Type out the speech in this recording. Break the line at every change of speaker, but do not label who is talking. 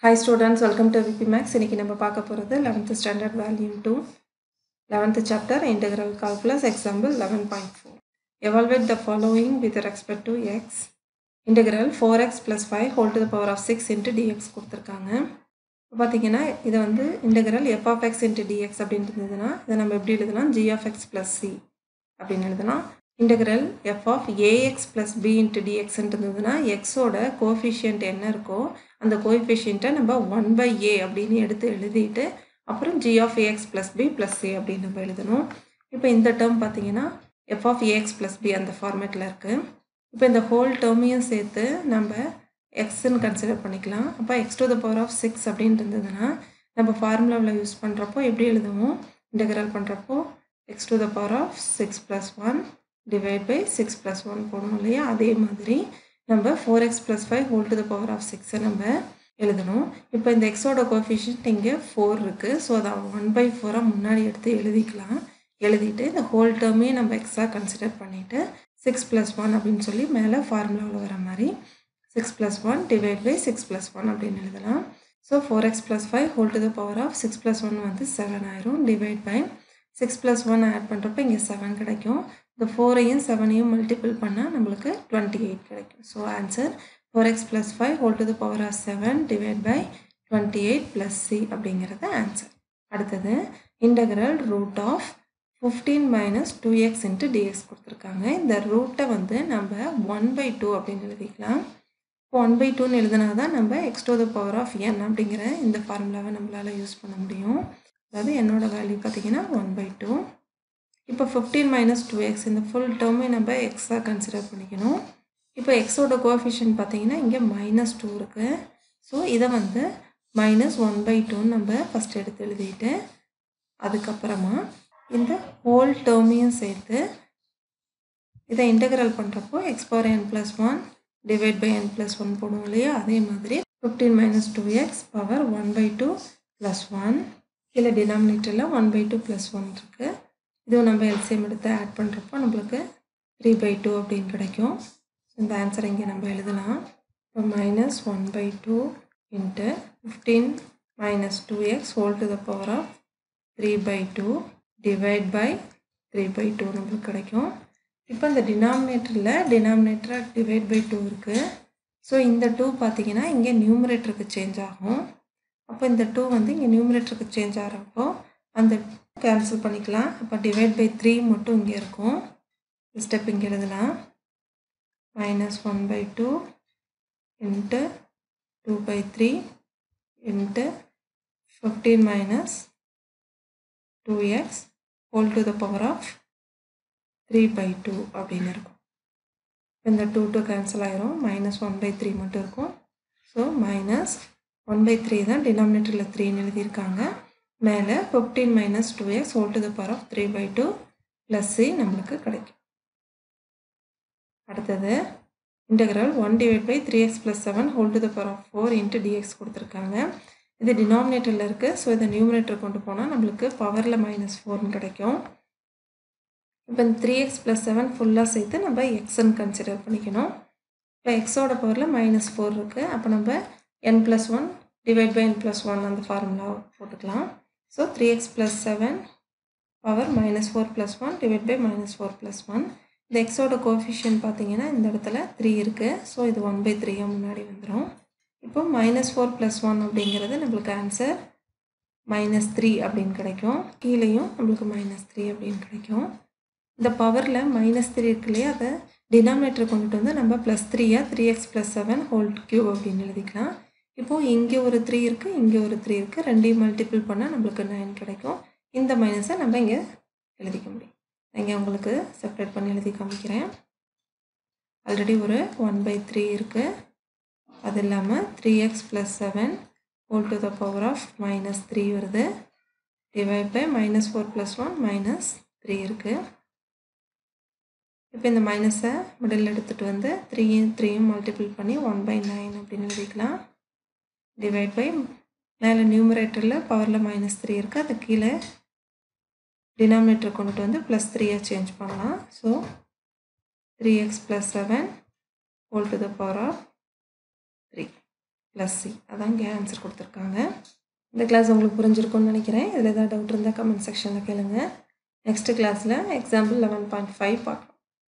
hi students welcome to VP maths இன்றைக்கி நம்ம பார்க்க போகிறது eleventh standard volume two eleventh chapter integral calculus example eleven point four evaluate the following with respect to x integral four x plus five whole to the power of six into dx கொடுத்துருக்காங்க இப்போ பார்த்தீங்கன்னா இதை வந்து integral f of x into dx அப்படின்னு இருந்ததுன்னா இதை நம்ம எப்படி எழுதலாம் g of x plus c அப்படின்னு எழுதலாம் integral f of ax plus b into டிஎக்ஸ்ன்ட்டு இருந்ததுன்னா எக்ஸோட கோஃபிஷியன்ட் என்ன இருக்கோ அந்த கோஎஃபிஷியண்ட்டை நம்ம ஒன் பை ஏ அப்படின்னு எடுத்து எழுதிட்டு அப்புறம் g of ax plus b plus a அப்படின்னு நம்ம எழுதணும் இப்போ இந்த டேர்ம் பார்த்தீங்கன்னா f of ax plus b அந்த ஃபார்மேட்டில் இருக்குது இப்போ இந்த ஹோல் டேர்மையும் சேர்த்து நம்ம எக்ஸ்ன்னு கன்சிடர் பண்ணிக்கலாம் அப்போ x to the power of six அப்படின்னு இருந்ததுன்னா நம்ம ஃபார்முலாவில் யூஸ் பண்ணுறப்போ எப்படி எழுதுவோம் இன்டெக்ரல் பண்ணுறப்போ x to the power of six plus one divide by six plus one போடணும் இல்லையா அதே மாதிரி நம்ம four x plus five whole to the power of சிக்ஸை நம்ம எழுதணும் இப்போ இந்த எக்ஸோட கோஃபிஷியன்ட் இங்கே ஃபோர் இருக்குது ஸோ அதை ஒன் பை ஃபோராக முன்னாடி எடுத்து எழுதிக்கலாம் எழுதிட்டு இந்த ஹோல் டேர்மையும் நம்ம எக்ஸாக கன்சிடர் பண்ணிவிட்டு சிக்ஸ் ப்ளஸ் ஒன் அப்படின்னு சொல்லி மேலே ஃபார்முலாவில் வர மாதிரி six plus one divide by six plus one அப்படின்னு எழுதலாம் so four x plus five whole to the power of six plus one வந்து செவன் ஆயிரும் divide by six plus one add பண்ணுறப்ப இங்கே செவன் கிடைக்கும் இந்த ஃபோரையும் செவனையும் மல்டிபிள் பண்ணால் நம்மளுக்கு டுவெண்ட்டி எயிட் கிடைக்கும் so answer four x plus five whole to the power of seven divide by twenty eight plus c அப்படிங்கிறது ஆன்சர் அடுத்தது integral root of fifteen minus two x into dx கொடுத்துருக்காங்க இந்த ரூட்டை வந்து நம்ம ஒன் பை டூ அப்படின்னு எழுதிக்கலாம் இப்போ ஒன் பை டூன்னு எழுதினா தான் நம்ம x to the power of n அப்படிங்கிற இந்த ஃபார்முலாவை நம்மளால் யூஸ் பண்ண முடியும் அதாவது என்னோட வேல்யூ பார்த்தீங்கன்னா ஒன் பை டூ இப்போ ஃபிஃப்டீன் மைனஸ் டூ எக்ஸ் இந்த ஃபுல் டேர்மே நம்ம எக்ஸாக கன்சிடர் பண்ணிக்கணும் இப்போ எக்ஸோட கோஎஃபிஷியன்ட் பார்த்தீங்கன்னா இங்கே மைனஸ் டூ இருக்குது ஸோ இதை வந்து மைனஸ் ஒன் பை டூன்னு நம்ம ஃபஸ்ட் எடுத்து எழுதிட்டு அதுக்கப்புறமா இந்த ஹோல் டேர்மையும் சேர்த்து இதை இன்டெக்ரல் பண்ணுறப்போ x power n plus one divide by n plus one போடுவோம் இல்லையா அதே மாதிரி fifteen minus two x power one by two plus one இதில் டினாமினேட்டரில் one by two plus one இருக்குது இதுவும் நம்ம எல்சிஎம் எடுத்து ஆட் பண்ணுறப்போ நம்மளுக்கு த்ரீ பை டூ அப்படின்னு கிடைக்கும் இந்த ஆன்சர் இங்கே நம்ம எழுதலாம் இப்போ minus one by two into fifteen minus two x whole to the power of three by two divide by three by two நம்மளுக்கு கிடைக்கும் இப்போ இந்த டினாமினேட்டரில் டினாமினேட்டர் டிவைட் பை டூ இருக்குது ஸோ இந்த டூ பார்த்தீங்கன்னா இங்கே நியூமரேட்டருக்கு சேஞ்ச் ஆகும் அப்போ இந்த டூ வந்து இங்கே நியூமரேட்டருக்கு சேஞ்ச் ஆகிறப்போ அந்த கேன்சல் பண்ணிக்கலாம் அப்போ டிவைட் பை த்ரீ மட்டும் இங்கே இருக்கும் ஸ்டெப் இங்கே எழுதலாம் minus one by two into two by three into fifteen minus two x whole to the power of three by two அப்படின்னு இருக்கும் இந்த டூ டூ கேன்சல் ஆயிரும் மைனஸ் ஒன் பை த்ரீ மட்டும் இருக்கும் so minus one by three தான் டினாமினேட்டரில் த்ரீன்னு எழுதியிருக்காங்க மேலே fifteen minus two x whole to the power of three by two plus c நம்மளுக்கு கிடைக்கும் அடுத்தது integral one divide by three x plus seven whole to the power of four into dx கொடுத்துருக்காங்க இது டினாமினேட்டரில் இருக்குது ஸோ இதை numerator கொண்டு போனால் நம்மளுக்கு பவரில் மைனஸ் ஃபோர்னு கிடைக்கும் இப்போ இந்த த்ரீ எக்ஸ் ப்ளஸ் செவன் ஃபுல்லாக சேர்த்து நம்ம எக்ஸ்ன்னு கன்சிடர் பண்ணிக்கணும் இப்போ எக்ஸோட பவரில் மைனஸ் ஃபோர் இருக்குது அப்போ நம்ம n plus one divide by n plus one அந்த ஃபார்முலா போட்டுக்கலாம் so three x plus seven power minus four plus one divide by minus four plus one இந்த எக்ஸோட கோஃபிஷியன் பார்த்தீங்கன்னா இந்த இடத்துல த்ரீ இருக்குது ஸோ இது ஒன் பை த்ரீயாக முன்னாடி வந்துடும் இப்போ மைனஸ் ஃபோர் ப்ளஸ் ஒன் அப்படிங்கிறது நம்மளுக்கு ஆன்சர் மைனஸ் த்ரீ அப்படின்னு கிடைக்கும் கீழேயும் நம்மளுக்கு மைனஸ் த்ரீ அப்படின்னு கிடைக்கும் இந்த பவரில் மைனஸ் த்ரீ இருக்கு இல்லையா அதை டினாமினேட்டர் கொண்டுட்டு வந்து நம்ம ப்ளஸ் த்ரீயாக three x plus seven whole cube அப்படின்னு எழுதிக்கலாம் இப்போது இங்கே ஒரு த்ரீ இருக்குது இங்கே ஒரு த்ரீ இருக்குது ரெண்டையும் மல்டிபிள் பண்ணால் நம்மளுக்கு நைன் கிடைக்கும் இந்த மைனஸை நம்ம இங்கே எழுதிக்க முடியும் இங்கே உங்களுக்கு செப்பரேட் பண்ணி எழுதி காமிக்கிறேன் ஆல்ரெடி ஒரு ஒன் பை த்ரீ இருக்குது அது இல்லாமல் three x plus seven whole to the power of minus three வருது divide by minus four plus one minus three இருக்குது இப்போ இந்த மைனஸை மிடில் எடுத்துகிட்டு வந்து த்ரீயும் த்ரீயும் மல்டிபிள் பண்ணி ஒன் பை நைன் அப்படின்னு எழுதிக்கலாம் டிவைட் பை மேலே நியூமரேட்டரில் பவரில் மைனஸ் த்ரீ இருக்குது அது கீழே டினாமினேட்டர் கொண்டுட்டு வந்து ப்ளஸ் த்ரீயாக சேஞ்ச் பண்ணலாம் so three x plus seven whole to the power of three plus c அதான் இங்கே ஆன்சர் கொடுத்துருக்காங்க இந்த கிளாஸ் உங்களுக்கு புரிஞ்சிருக்கும்னு நினைக்கிறேன் இதில் ஏதாவது டவுட் இருந்தால் கமெண்ட் செக்ஷனில் கேளுங்க நெக்ஸ்ட் கிளாஸில் எக்ஸாம்பிள் லெவன் பாயிண்ட் ஃபைவ் பார்க்கலாம்